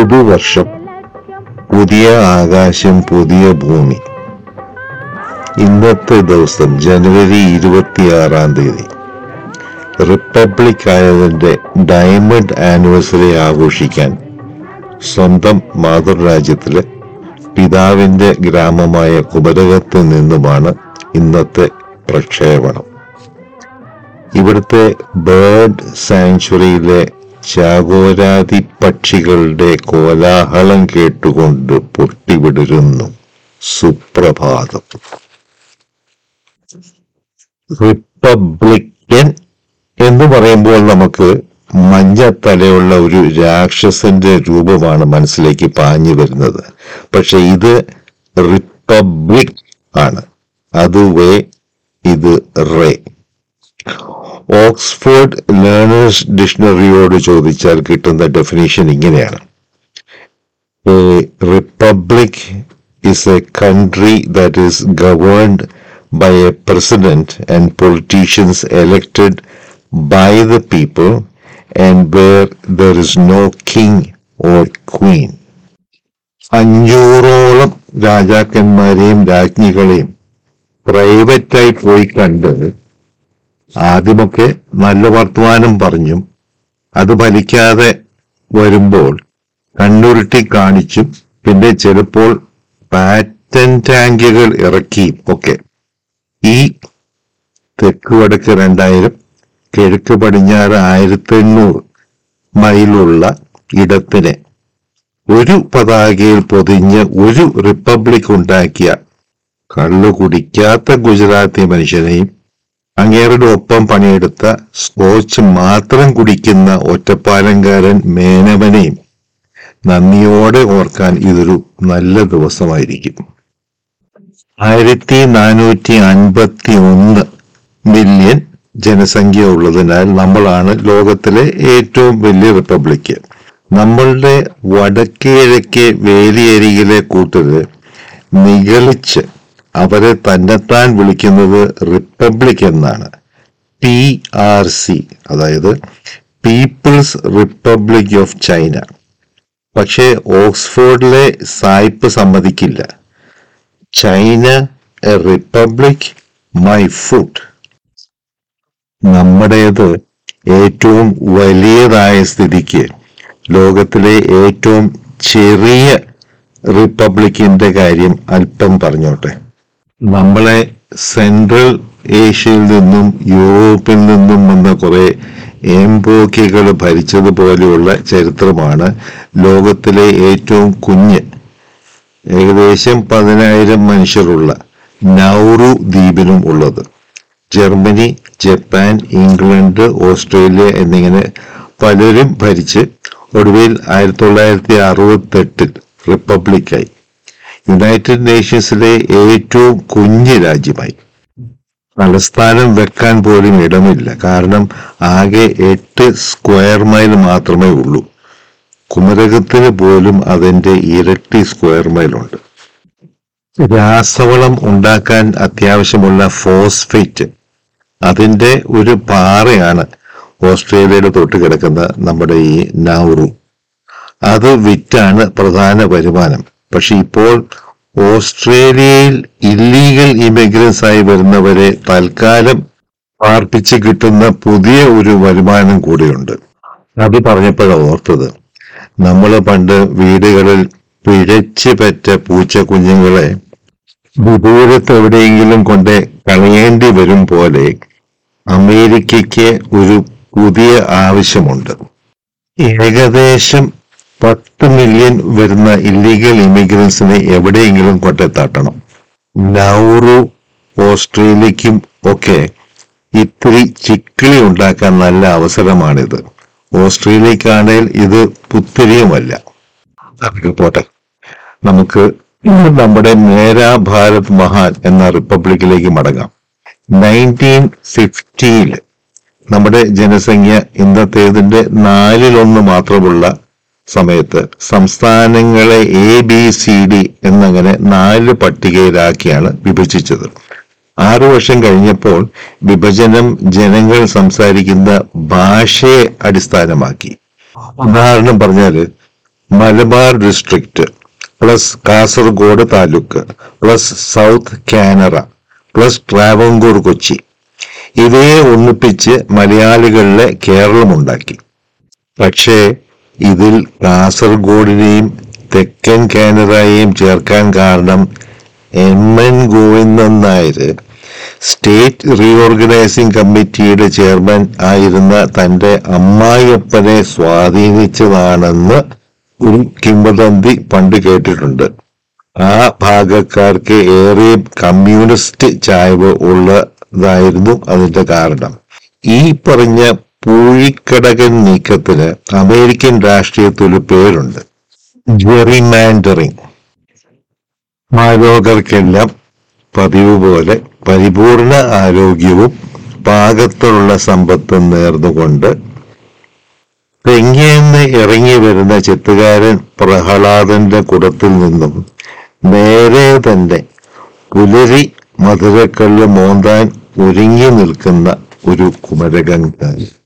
പുതുവർഷം പുതിയ ആകാശം പുതിയ ഭൂമി ഇന്നത്തെ ദിവസം ജനുവരി ഇരുപത്തിയാറാം തീയതി റിപ്പബ്ലിക് ആയതിന്റെ ഡയമണ്ട് ആനിവേഴ്സറി ആഘോഷിക്കാൻ സ്വന്തം മാതൃരാജ്യത്തിലെ പിതാവിന്റെ ഗ്രാമമായ കുമരകത്ത് നിന്നുമാണ് ഇന്നത്തെ പ്രക്ഷേപണം ഇവിടുത്തെ ബേർഡ് സാങ്ച്വറിയിലെ ചാകോരാതി പക്ഷികളുടെ കോലാഹലം കേട്ടുകൊണ്ട് പൊട്ടിവിടരുന്നു സുപ്രഭാതം റിപ്പബ്ലിക്കൻ എന്ന് പറയുമ്പോൾ നമുക്ക് മഞ്ഞ തലയുള്ള ഒരു രാക്ഷസന്റെ രൂപമാണ് മനസ്സിലേക്ക് പാഞ്ഞു വരുന്നത് പക്ഷെ ഇത് റിപ്പബ്ലിക് ആണ് അത് വേ ഇത് റേ ഓക്സ്ഫോർഡ് ലേണേഴ്സ് ഡിക്ഷണറിയോട് ചോദിച്ചാൽ കിട്ടുന്ന ഡെഫിനേഷൻ ഇങ്ങനെയാണ് a republic is a country that is governed by a president and politicians elected by the people and where there is no king or queen. അഞ്ഞൂറോളം രാജാക്കന്മാരെയും രാജ്ഞികളെയും പ്രൈവറ്റായി പോയി കണ്ട് ആദ്യമൊക്കെ നല്ല വർത്തമാനം പറഞ്ഞും അത് ഫലിക്കാതെ വരുമ്പോൾ കണ്ണുരുട്ടി കാണിച്ചും പിന്നെ ചിലപ്പോൾ പാറ്റൻ ടാങ്കുകൾ ഇറക്കിയും ഒക്കെ ഈ തെക്ക് വടക്ക് രണ്ടായിരം കിഴക്ക് പടിഞ്ഞാറ് ആയിരത്തി എണ്ണൂറ് മൈലുള്ള ഇടത്തിനെ ഒരു പതാകയിൽ പൊതിഞ്ഞ് ഒരു റിപ്പബ്ലിക് ഉണ്ടാക്കിയ കള്ളു കുടിക്കാത്ത ഗുജറാത്തി മനുഷ്യനെയും അങ്ങേരുടെ ഒപ്പം പണിയെടുത്ത സ്കോച്ച് മാത്രം കുടിക്കുന്ന ഒറ്റപ്പാലങ്കാരൻ മേനവനെയും നന്ദിയോടെ ഓർക്കാൻ ഇതൊരു നല്ല ദിവസമായിരിക്കും ആയിരത്തി നാനൂറ്റി അൻപത്തി ഒന്ന് മില്യൺ ജനസംഖ്യ ഉള്ളതിനാൽ നമ്മളാണ് ലോകത്തിലെ ഏറ്റവും വലിയ റിപ്പബ്ലിക് നമ്മളുടെ വടക്കേഴക്കെ വേലിയരികിലെ കൂട്ടര് നിഗളിച്ച് അവരെ തന്നെത്താൻ വിളിക്കുന്നത് റിപ്പബ്ലിക് എന്നാണ് പി ആർ സി അതായത് പീപ്പിൾസ് റിപ്പബ്ലിക് ഓഫ് ചൈന പക്ഷേ ഓക്സ്ഫോർഡിലെ സായിപ്പ് സമ്മതിക്കില്ല China a republic my food നമ്മുടേത് ഏറ്റവും വലിയതായ സ്ഥിതിക്ക് ലോകത്തിലെ ഏറ്റവും ചെറിയ റിപ്പബ്ലിക്കിന്റെ കാര്യം അല്പം പറഞ്ഞോട്ടെ നമ്മളെ സെൻട്രൽ ഏഷ്യയിൽ നിന്നും യൂറോപ്പിൽ നിന്നും വന്ന കുറെ എംപോക്കികൾ ഭരിച്ചതുപോലെയുള്ള ചരിത്രമാണ് ലോകത്തിലെ ഏറ്റവും കുഞ്ഞ് ഏകദേശം പതിനായിരം മനുഷ്യരുള്ള നൗറു ദ്വീപിനും ഉള്ളത് ജർമ്മനി ജപ്പാൻ ഇംഗ്ലണ്ട് ഓസ്ട്രേലിയ എന്നിങ്ങനെ പലരും ഭരിച്ച് ഒടുവിൽ ആയിരത്തി തൊള്ളായിരത്തി അറുപത്തി എട്ടിൽ റിപ്പബ്ലിക്കായി യുണൈറ്റഡ് നേഷൻസിലെ ഏറ്റവും കുഞ്ഞ് രാജ്യമായി തലസ്ഥാനം വെക്കാൻ പോലും ഇടമില്ല കാരണം ആകെ എട്ട് സ്ക്വയർ മൈൽ മാത്രമേ ഉള്ളൂ കുമരകത്തിന് പോലും അതിന്റെ ഇരട്ടി സ്ക്വയർ മൈലുണ്ട് രാസവളം ഉണ്ടാക്കാൻ അത്യാവശ്യമുള്ള ഫോസ്ഫേറ്റ് അതിന്റെ ഒരു പാറയാണ് ഓസ്ട്രേലിയയുടെ തൊട്ട് കിടക്കുന്ന നമ്മുടെ ഈ നൗറു അത് വിറ്റാണ് പ്രധാന വരുമാനം പക്ഷെ ഇപ്പോൾ ഓസ്ട്രേലിയയിൽ ഇല്ലീഗൽ ഇമിഗ്രൻസ് ആയി വരുന്നവരെ തൽക്കാലം പാർപ്പിച്ച് കിട്ടുന്ന പുതിയ ഒരു വരുമാനം കൂടിയുണ്ട് അത് പറഞ്ഞപ്പോഴാണ് ഓർത്തത് നമ്മൾ പണ്ട് വീടുകളിൽ പിഴച്ചു പറ്റ പൂച്ച കുഞ്ഞുങ്ങളെ വിദൂരത്ത് എവിടെയെങ്കിലും കൊണ്ട് കളയേണ്ടി വരും പോലെ അമേരിക്കയ്ക്ക് ഒരു പുതിയ ആവശ്യമുണ്ട് ഏകദേശം പത്ത് മില്യൺ വരുന്ന ഇല്ലീഗൽ ഇമിഗ്രൻസിനെ എവിടെയെങ്കിലും കൊണ്ടെത്താട്ടണം നൗറു ഓസ്ട്രേലിയക്കും ഒക്കെ ഇത്തിരി ചിക്കിളി ഉണ്ടാക്കാൻ നല്ല അവസരമാണിത് ഓസ്ട്രേലിയക്കാണെങ്കിൽ ഇത് പുത്തിരിയുമല്ല അതൊക്കെ പോട്ടെ നമുക്ക് നമ്മുടെ മേരാ ഭാരത് മഹാൻ എന്ന റിപ്പബ്ലിക്കിലേക്ക് മടങ്ങാം നയൻറ്റീൻ ഫിഫ്റ്റിയിൽ നമ്മുടെ ജനസംഖ്യ ഇന്നത്തേതിന്റെ നാലിലൊന്ന് മാത്രമുള്ള സമയത്ത് സംസ്ഥാനങ്ങളെ എ ബി സി ഡി എന്നങ്ങനെ നാല് പട്ടികയിലാക്കിയാണ് വിഭജിച്ചത് ആറു വർഷം കഴിഞ്ഞപ്പോൾ വിഭജനം ജനങ്ങൾ സംസാരിക്കുന്ന ഭാഷയെ അടിസ്ഥാനമാക്കി ഉദാഹരണം പറഞ്ഞാല് Malabar district plus Kasaragod taluk plus south Canara plus Travancore Kochi ഇവയെ ഒന്നിപ്പിച്ച് മലയാളികളിലെ കേരളമുണ്ടാക്കി പക്ഷേ ഇതിൽ കാസർഗോഡിനെയും തെക്കൻ കാനറയെയും ചേർക്കാൻ കാരണം M N Govindan Nair state reorganising കമ്മിറ്റിയുടെ ചെയർമാൻ ആയിരുന്ന തന്റെ അമ്മായിയപ്പനെ സ്വാധീനിച്ചതാണെന്ന് ഒരു കിംവദന്തി പണ്ട് കേട്ടിട്ടുണ്ട് ആ ഭാഗക്കാർക്ക് ഏറെ കമ്മ്യൂണിസ്റ്റ് ചായ്വ് ഉള്ളതായിരുന്നു അതിന്റെ കാരണം ഈ പറഞ്ഞ പൂഴിക്കടകൻ നീക്കത്തിന് അമേരിക്കൻ രാഷ്ട്രീയത്തിൽ ഒരു പേരുണ്ട് ജെറിമാൻഡറിങ് മാലോകർക്കെല്ലാം പതിവ് പോലെ പരിപൂർണ ആരോഗ്യവും പാകത്തിലുള്ള സമ്പത്തും നേർന്നുകൊണ്ട് തെങ്ങിയെന്ന് ഇറങ്ങി വരുന്ന ചെത്തുകാരൻ പ്രഹ്ലാദന്റെ കുടത്തിൽ നിന്നും നേരെ തന്നെ പുലരി മധുരക്കല്ല് മോന്താൻ ഒരുങ്ങി നിൽക്കുന്ന ഒരു കുമരകൻ